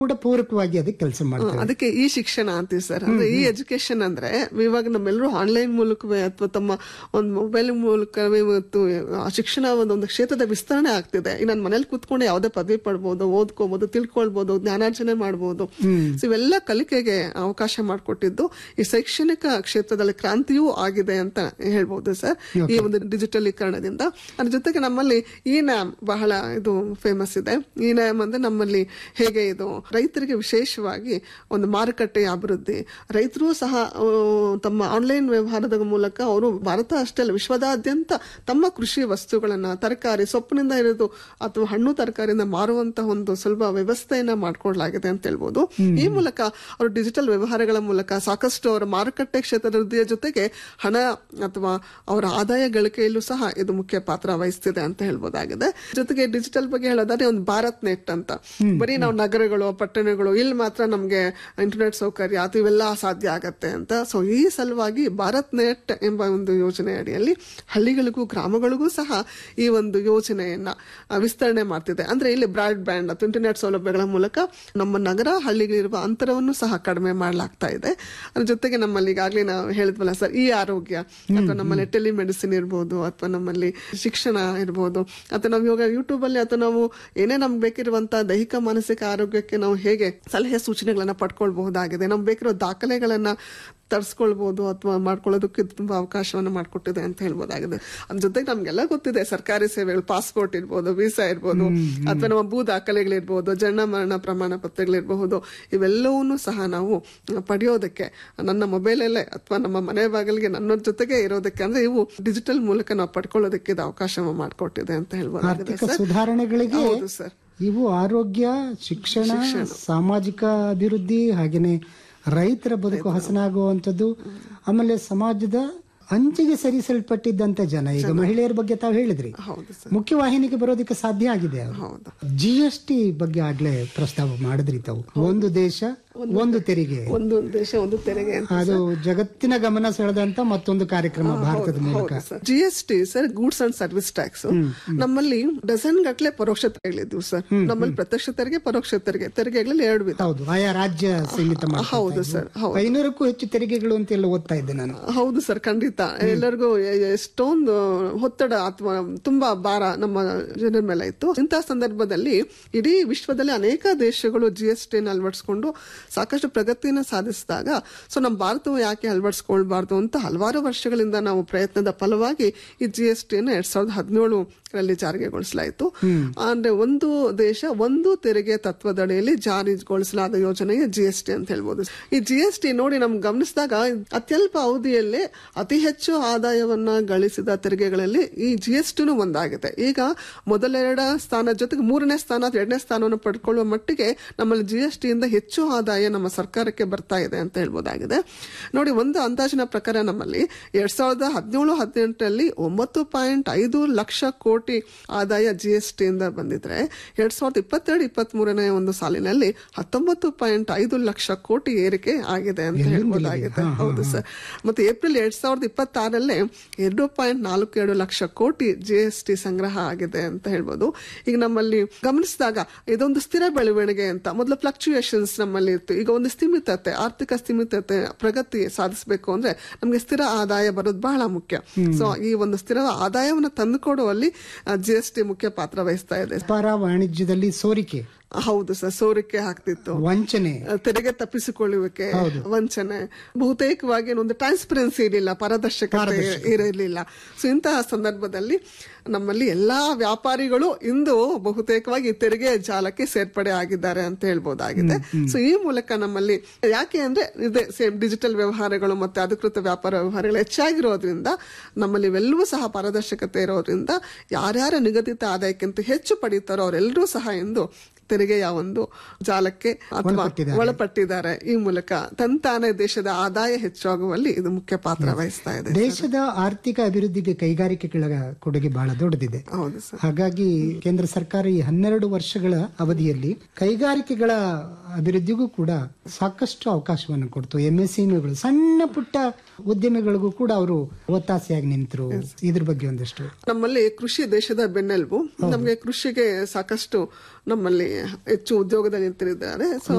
ಕೂಡ ಪೂರಕವಾಗಿ ಅದಕ್ಕೆ ಕೆಲಸ ಮಾಡ್ತೇವೆ ಅದಕ್ಕೆ ಈ ಶಿಕ್ಷಣ ಅಂತೀವಿ ಸರ್ ಅಂದ್ರೆ ಈ ಎಜುಕೇಶನ್ ಅಂದ್ರೆ ಇವಾಗ ನಮ್ಮೆಲ್ಲರೂ ಆನ್ಲೈನ್ ಮೂಲಕವೇ ಅಥವಾ ತಮ್ಮ ಒಂದು ಮೊಬೈಲ್ ಮೂಲಕವೇ ಇವತ್ತು ಆ ಶಿಕ್ಷಣ ಒಂದೊಂದು ಕ್ಷೇತ್ರದ ವಿಸ್ತರಣೆ ಆಗ್ತಿದೆ ಈಗ ನಾನು ಮನೇಲಿ ಕೂತ್ಕೊಂಡು ಯಾವುದೇ ಪದವಿ ಪಡ್ಬೋದು ಓದ್ಕೋಬಹುದು ತಿಳ್ಕೊಳ್ಬಹುದು ಜ್ಞಾನಾರ್ಜನೆ ಮಾಡಬಹುದು ಸೊ ಇವೆಲ್ಲ ಕಲಿಕೆಗೆ ಅವಕಾಶ ಮಾಡಿಕೊಟ್ಟಿದ್ದು ಈ ಶೈಕ್ಷಣಿಕ ಕ್ಷೇತ್ರದಲ್ಲಿ ಕ್ರಾಂತಿಯೂ ಆಗಿದೆ ಅಂತ ಹೇಳ್ಬೋದು ಸರ್ ಈ ಒಂದು ಡಿಜಿಟಲೀಕರಣದಿಂದ ಅದ್ರ ಜೊತೆಗೆ ನಮ್ಮಲ್ಲಿ ಈ ನ್ಯಾಮ್ ಬಹಳ ಇದು ಫೇಮಸ್ ಇದೆ ಈ ನ್ಯಾಮ್ ಅಂದ್ರೆ ನಮ್ಮಲ್ಲಿ ಹೇಗೆ ಇದು ರೈತರಿಗೆ ವಿಶೇಷವಾಗಿ ಒಂದು ಮಾರುಕಟ್ಟೆಯ ಅಭಿವೃದ್ಧಿ ರೈತರು ಸಹ ಆ, ತಮ್ಮ ಆನ್ಲೈನ್ ವ್ಯವಹಾರದ ಮೂಲಕ ಅವರು ಭಾರತ ಅಷ್ಟೇ ಅಲ್ಲ ವಿಶ್ವದಾದ್ಯಂತ ತಮ್ಮ ಕೃಷಿ ವಸ್ತುಗಳನ್ನ ತರಕಾರಿ ಸೊಪ್ಪಿನಿಂದ ಹಿಡಿದು ಅಥವಾ ಹಣ್ಣು ತರಕಾರಿಯಿಂದ ಮಾರುವಂತಹ ಒಂದು ಸುಲಭ ವ್ಯವಸ್ಥೆಯನ್ನ ಮಾಡ್ಕೊಡ್ಲಾಗಿದೆ ಅಂತ ಹೇಳ್ಬೋದು ಈ ಮೂಲಕ ಅವರು ಡಿಜಿಟಲ್ ವ್ಯವಹಾರಗಳ ಮೂಲಕ ಸಾಕಷ್ಟು ಅವರ ಮಾರುಕಟ್ಟೆ ಕ್ಷೇತ್ರದ ವೃದ್ಧಿಯ ಜೊತೆಗೆ ಹಣ ಅಥವಾ ಅವರ ಆದಾಯ ಗಳಿಕೆಯಲ್ಲೂ ಸಹ ಇದು ಮುಖ್ಯ ಪಾತ್ರ ವಹಿಸ್ತಿದೆ ಅಂತ ಹೇಳ್ಬೋದಾಗಿದೆ ಜೊತೆಗೆ ಡಿಜಿಟಲ್ ಬಗ್ಗೆ ಹೇಳೋದಾದ್ರೆ ಒಂದು ಭಾರತ್ ನೆಟ್ ಅಂತ ಬರೀ ನಾವು ನಗರಗಳು ಪಟ್ಟಣಗಳು ಇಲ್ಲಿ ಮಾತ್ರ ನಮ್ಗೆ ಇಂಟರ್ನೆಟ್ ಸೌಕರ್ಯ ಅದು ಇವೆಲ್ಲ ಸಾಧ್ಯ ಆಗತ್ತೆ ಅಂತ ಸೊ ಈ ಸಲುವಾಗಿ ಭಾರತ್ ನೆಟ್ ಎಂಬ ಒಂದು ಯೋಜನೆ ಅಡಿಯಲ್ಲಿ ಹಳ್ಳಿಗಳಿಗೂ ಗ್ರಾಮಗಳಿಗೂ ಸಹ ಈ ಒಂದು ಯೋಜನೆಯನ್ನ ಆ, ವಿಸ್ತರಣೆ ಮಾಡ್ತಿದೆ ಅಂದ್ರೆ ಇಲ್ಲಿ ಬ್ರಾಡ್ ಬ್ಯಾಂಡ್ ಅಥವಾ ಇಂಟರ್ನೆಟ್ ಸೌಲಭ್ಯಗಳ ಮೂಲಕ ನಮ್ಮ ನಗರ ಹಳ್ಳಿಗಳಿರುವ ಅಂತರವನ್ನು ಸಹ ಕಡಿಮೆ ಮಾಡಲಾಗ್ತಾ ಇದೆ ಅದ್ರ ಜೊತೆಗೆ ನಮ್ಮಲ್ಲಿ ಈಗಾಗಲೇ ನಾವು ಹೇಳಿದ್ವಲ್ಲ ಸರ್ ಈ ಆರೋಗ್ಯ ಅಥವಾ ನಮ್ಮಲ್ಲಿ ಟೆಲಿಮೆಡಿಸಿನ್ ಇರ್ಬೋದು ಅಥವಾ ನಮ್ಮಲ್ಲಿ ಶಿಕ್ಷಣ ಇರ್ಬೋದು ಅಥವಾ ನಾವು ಇವಾಗ ಯೂಟ್ಯೂಬ್ ಅಲ್ಲಿ ಅಥವಾ ನಾವು ಏನೇ ನಮ್ಗೆ ಬೇಕಿರುವಂತಹ ದೈಹಿಕ ಮಾನಸಿಕ ಆರೋಗ್ಯಕ್ಕೆ ನಾವು ಹೇಗೆ ಸಲಹೆ ಸೂಚನೆಗಳನ್ನ ಪಡ್ಕೊಳ್ಬಹುದಾಗಿದೆ ನಮ್ಗೆ ಬೇಕಿರೋ ದಾಖಲೆಗಳನ್ನ ತರಿಸ್ಕೊಳ್ಬಹುದು ಅಥವಾ ಮಾಡ್ಕೊಳ್ಳೋದಕ್ಕೆ ಇದು ತುಂಬಾ ಅವಕಾಶವನ್ನು ಮಾಡಿಕೊಟ್ಟಿದೆ ಅಂತ ಹೇಳ್ಬೋದಾಗಿದೆ ಅದ್ರ ಜೊತೆಗೆ ನಮ್ಗೆಲ್ಲ ಗೊತ್ತಿದೆ ಸರ್ಕಾರಿ ಸೇವೆಗಳು ಪಾಸ್ಪೋರ್ಟ್ ಇರ್ಬೋದು ವೀಸಾ ಇರ್ಬೋದು ಅಥವಾ ನಮ್ಮ ಭೂ ದಾಖಲೆಗಳಿರ್ಬೋದು ಜನ ಮರಣ ಪ್ರಮಾಣ ಪತ್ರಗಳಿರಬಹುದು ಇವೆಲ್ಲವನ್ನೂ ಸಹ ನಾವು ಪಡೆಯೋದಕ್ಕೆ ನನ್ನ ಮೊಬೈಲಲ್ಲೇ ಅಥವಾ ನಮ್ಮ ಮನೆ ಬಾಗಿಲಿಗೆ ನನ್ನ ಜೊತೆಗೆ ಇರೋದಕ್ಕೆ ಅಂದ್ರೆ ಇವು ಡಿಜಿಟಲ್ ಮೂಲಕ ನಾವು ಪಡ್ಕೊಳ್ಳೋದಕ್ಕೆ ಇದು ಅವಕಾಶ ಮಾಡಿಕೊಟ್ಟಿದೆ ಅಂತ ಹೇಳ್ಬೋದಾಗಿದೆ ಆರ್ಥಿಕ ಸರ್ ಸುಧಾರಣೆಗಳಿಗೆ ಹೌದು ಸರ್ ಇವು ಆರೋಗ್ಯ ಶಿಕ್ಷಣ ಸಾಮಾಜಿಕ ಅಭಿವೃದ್ಧಿ ಹಾಗೇನೆ ರೈತರ ಬದುಕು ಹಸನಾಗುವಂಥದ್ದು ಆಮೇಲೆ ಸಮಾಜದ ಅಂಚಿಗೆ ಸರಿಸಲ್ಪಟ್ಟಿದ್ದಂತ ಜನ ಈಗ ಮಹಿಳೆಯರ ಬಗ್ಗೆ ತಾವು ಹೇಳಿದ್ರಿ ಹೌದು ಸರ್ ಮುಖ್ಯವಾಹಿನಿಗೆ ಬರೋದಕ್ಕೆ ಸಾಧ್ಯ ಆಗಿದೆ ಅವರು ಹೌದು ಜಿ ಎಸ್ ಟಿ ಬಗ್ಗೆ ಆಗ್ಲೇ ಪ್ರಸ್ತಾವ ಮಾಡಿದ್ರಿ ತಾವು ಒಂದು ದೇಶ ಒಂದು ತೆರಿಗೆ ಒಂದು ದೇಶ ಒಂದು ತೆರಿಗೆ ಅಂತ ಅದು ಜಗತ್ತಿನ ಗಮನ ಸೆಳೆದಂತ ಮತ್ತೊಂದು ಕಾರ್ಯಕ್ರಮ ಭಾರತದ ಮೂಲಕ G S T sir goods and service tax ನಮ್ಮಲ್ಲಿ ಡಜನ್ ಗಟ್ಲೆ ಪರೋಕ್ಷ ತೆರಿಗೆಗಳಿದ್ವು ಸರ್ ನಮ್ಮಲ್ಲಿ ಪ್ರತ್ಯಕ್ಷ ತೆರಿಗೆ ಪರೋಕ್ಷ ತೆರಿಗೆ ತೆರಿಗೆಗಳಲ್ಲಿ ಎರಡು ವಿಧ ಹೌದು ಆಯಾ ರಾಜ್ಯ ಸೀಮಿತ ಮಾಡ್ಕೊಳ್ತಾ ಹೌದು ಇದ್ವು. ಸರ್ ಹೌದು ಐನೂರಕ್ಕೂ ಹೆಚ್ಚು ತೆರಿಗೆಗಳು ಅಂತ ಎಲ್ಲ ಓದ್ತಾ ಇದ್ದೆ ನಾನು ಹೌದು ಸರ್ ಖಂಡಿತ ಎಲ್ಲರಿಗೂ ಎ- ಎಷ್ಟೊಂದು ಒತ್ತಡ ಅಥವಾ ತುಂಬಾ ಭಾರ ನಮ್ಮ ಜನರ ಮೇಲೆ ಇತ್ತು ಇಂತಹ ಸಂದರ್ಭದಲ್ಲಿ ಇಡೀ ವಿಶ್ವದಲ್ಲಿ ಅನೇಕ ದೇಶಗಳು ಜಿ ಎಸ್ ಟಿ ಅಳವಡಿಸಿಕೊಂಡು ಸಾಕಷ್ಟು ಪ್ರಗತಿಯನ್ನು ಸಾಧಿಸಿದಾಗ ಸೊ ನಮ್ಮ ಭಾರತವು ಯಾಕೆ ಅಳವಡಿಸ್ಕೊಳ್ಬಾರ್ದು ಅಂತ ಹಲವಾರು ವರ್ಷಗಳಿಂದ ನಾವು ಪ್ರಯತ್ನದ ಫಲವಾಗಿ ಈ ಜಿ ಎಸ್ ಟಿಯನ್ನು ಎರಡ್ ಸಾವಿರದ ಹದಿನೇಳರಲ್ಲಿ ಜಾರಿಗೆಗೊಳಿಸಲಾಯಿತು ಅಂದ್ರೆ ಒಂದು ದೇಶ ಒಂದು ತೆರಿಗೆ ತತ್ವದಡಿಯಲ್ಲಿ ಜಾರಿಗೊಳಿಸಲಾದ ಯೋಜನೆಯೇ ಜಿ ಎಸ್ ಟಿ ಅಂತ ಹೇಳ್ಬೋದು ಈ ಜಿ ಎಸ್ ಟಿ ನೋಡಿ ನಮ್ಗೆ ಗಮನಿಸಿದಾಗ ಅತ್ಯಲ್ಪ ಅವಧಿಯಲ್ಲೇ ಅತಿ ಹೆಚ್ಚು ಆದಾಯವನ್ನ ಗಳಿಸಿದ ತೆರಿಗೆಗಳಲ್ಲಿ ಈ ಜಿ ಎಸ್ ಟಿನೂ ಒಂದಾಗಿದೆ ಈಗ ಮೊದಲೆರಡ ಸ್ಥಾನ ಜೊತೆಗೆ ಮೂರನೇ ಸ್ಥಾನ ಅಥವಾ ಎರಡನೇ ಸ್ಥಾನವನ್ನು ಪಡ್ಕೊಳ್ಳುವ ಮಟ್ಟಿಗೆ ನಮ್ಮಲ್ಲಿ ಜಿ ಎಸ್ ಟಿಯಿಂದ ಹೆಚ್ಚು ಆದಾಯ ನಮ್ಮ ಸರ್ಕಾರಕ್ಕೆ ಬರ್ತಾ ಇದೆ ಅಂತ ಹೇಳ್ಬೋದಾಗಿದೆ ನೋಡಿ ಒಂದು ಅಂದಾಜಿನ ಪ್ರಕಾರ ನಮ್ಮಲ್ಲಿ ಎರಡ್ ಸಾವಿರದ ಹದಿನೇಳು ಹದಿನೆಂಟರಲ್ಲಿ ಒಂಬತ್ತು ಪಾಯಿಂಟ್ ಐದು ಲಕ್ಷ ಕೋಟಿ ಆದಾಯ ಜಿ ಎಸ್ ಟಿಯಿಂದ ಬಂದಿದ್ರೆ ಎರಡ್ ಸಾವಿರದ ಇಪ್ಪತ್ತೆರಡು ಇಪ್ಪತ್ತ್ ಮೂರನೇ ಒಂದು ಸಾಲಿನಲ್ಲಿ ಹತ್ತೊಂಬತ್ತು ಪಾಯಿಂಟ್ ಐದು ಲಕ್ಷ ಕೋಟಿ ಏರಿಕೆ ಆಗಿದೆ ಅಂತ ಹೇಳ್ಬೋದಾಗಿದೆ ಹೌದು ಸರ್ ಮತ್ತೆ ಏಪ್ರಿಲ್ ಎರಡ್ ಸಾವಿರದ ಇಪ್ಪತ್ತಾರಲ್ಲೇ ಎರಡು ಪಾಯಿಂಟ್ ನಾಲ್ಕು ಎರಡು ಲಕ್ಷ ಕೋಟಿ ಜಿ ಎಸ್ ಟಿ ಸಂಗ್ರಹ ಆಗಿದೆ ಅಂತ ಹೇಳ್ಬೋದು ಈಗ ನಮ್ಮಲ್ಲಿ ಗಮನಿಸಿದಾಗ ಇದೊಂದು ಸ್ಥಿರ ಬೆಳವಣಿಗೆ ಅಂತ ಮೊದಲು ಫ್ಲಕ್ಚುಯೇಷನ್ಸ್ ನಮ್ಮಲ್ಲಿ ಇತ್ತು ಈಗ ಒಂದು ಸ್ಥಿಮಿತತೆ ಆರ್ಥಿಕ ಸ್ಥಿಮಿತತೆ ಪ್ರಗತಿ ಸಾಧಿಸಬೇಕು ಅಂದ್ರೆ ನಮಗೆ ಸ್ಥಿರ ಆದಾಯ ಬರೋದು ಬಹಳ ಮುಖ್ಯ ಸೊ ಈ ಒಂದು ಸ್ಥಿರ ಆದಾಯವನ್ನು ತಂದುಕೊಡುವಲ್ಲಿ ಜಿ ಎಸ್ ಟಿ ಮುಖ್ಯ ಪಾತ್ರ ವಹಿಸ್ತಾ ಇದೆ ವ್ಯಾಪಾರ ವಾಣಿಜ್ಯದಲ್ಲಿ ಸೋರಿಕೆ ಹೌದು ಸರ್ ಸೋರಿಕೆ ಆಗ್ತಿತ್ತು ವಂಚನೆ ತೆರಿಗೆ ತಪ್ಪಿಸಿಕೊಳ್ಳುವಿಕೆ ವಂಚನೆ ಬಹುತೇಕವಾಗಿ ಒಂದು ಟ್ರಾನ್ಸ್ಪರೆನ್ಸಿ ಇರಲಿಲ್ಲ ಪಾರದರ್ಶಕತೆ ಇರಲಿಲ್ಲ ಸೊ ಇಂತಹ ಸಂದರ್ಭದಲ್ಲಿ ನಮ್ಮಲ್ಲಿ ಎಲ್ಲಾ ವ್ಯಾಪಾರಿಗಳು ಇಂದು ಬಹುತೇಕವಾಗಿ ಈ ತೆರಿಗೆ ಜಾಲಕ್ಕೆ ಸೇರ್ಪಡೆ ಆಗಿದ್ದಾರೆ ಅಂತ ಹೇಳ್ಬೋದಾಗಿದೆ ಸೊ ಈ ಮೂಲಕ ನಮ್ಮಲ್ಲಿ ಯಾಕೆ ಅಂದ್ರೆ ಇದೆ ಸೇಮ್ ಡಿಜಿಟಲ್ ವ್ಯವಹಾರಗಳು ಮತ್ತೆ ಅಧಿಕೃತ ವ್ಯಾಪಾರ ವ್ಯವಹಾರಗಳು ಹೆಚ್ಚಾಗಿರೋದ್ರಿಂದ ನಮ್ಮಲ್ಲಿ ಇವೆಲ್ಲವೂ ಸಹ ಪಾರದರ್ಶಕತೆ ಇರೋದ್ರಿಂದ ಯಾರ್ಯಾರ ನಿಗದಿತ ಆದಾಯಕ್ಕಿಂತ ಹೆಚ್ಚು ಪಡೀತಾರೋ ಅವರೆಲ್ಲರೂ ಸಹ ಇಂದು ತೆರಿಗೆಯ ಒಂದು ಜಾಲಕ್ಕೆ ಅಥವಾ ಒಳಪಟ್ಟಿದ್ದಾರೆ. ಒಳಪಟ್ಟಿದ್ದಾರೆ ಈ ಮೂಲಕ ತಂತಾನೆ ದೇಶದ ಆದಾಯ ಹೆಚ್ಚಾಗುವಲ್ಲಿ ಇದು ಮುಖ್ಯ ಪಾತ್ರ ವಹಿಸ್ತಾ ಇದೆ ದೇಶದ ಆರ್ಥಿಕ ಅಭಿವೃದ್ಧಿಗೆ ಕೈಗಾರಿಕೆಗಳ ಕೊಡುಗೆ ಬಹಳ ದೊಡ್ಡದಿದೆ ಹೌದು ಸರ್ ಹಾಗಾಗಿ ಕೇಂದ್ರ ಸರ್ಕಾರ ಈ ಹನ್ನೆರಡು ವರ್ಷಗಳ ಅವಧಿಯಲ್ಲಿ ಕೈಗಾರಿಕೆಗಳ ಅಭಿವೃದ್ಧಿಗೂ ಕೂಡ ಸಾಕಷ್ಟು ಅವಕಾಶವನ್ನು ಕೊಡ್ತು ಎಂಎಸ್ಎಂಇಗಳು ಸಣ್ಣ ಪುಟ್ಟ ಉದ್ಯಮಿಗಳಿಗೂ ಕೂಡ ಅವರು ಒತ್ತಾಸೆಯಾಗಿ ನಿಂತರು ಇದ್ರ ಬಗ್ಗೆ ಒಂದಷ್ಟು ನಮ್ಮಲ್ಲಿ ಕೃಷಿ ದೇಶದ ಬೆನ್ನೆಲುಬು ನಮಗೆ ಕೃಷಿಗೆ ಸಾಕಷ್ಟು ನಮ್ಮಲ್ಲಿ ಹೆಚ್ಚು ಉದ್ಯೋಗದಲ್ಲಿ ಇರ್ತಿದ್ದಾರೆ ಸೊ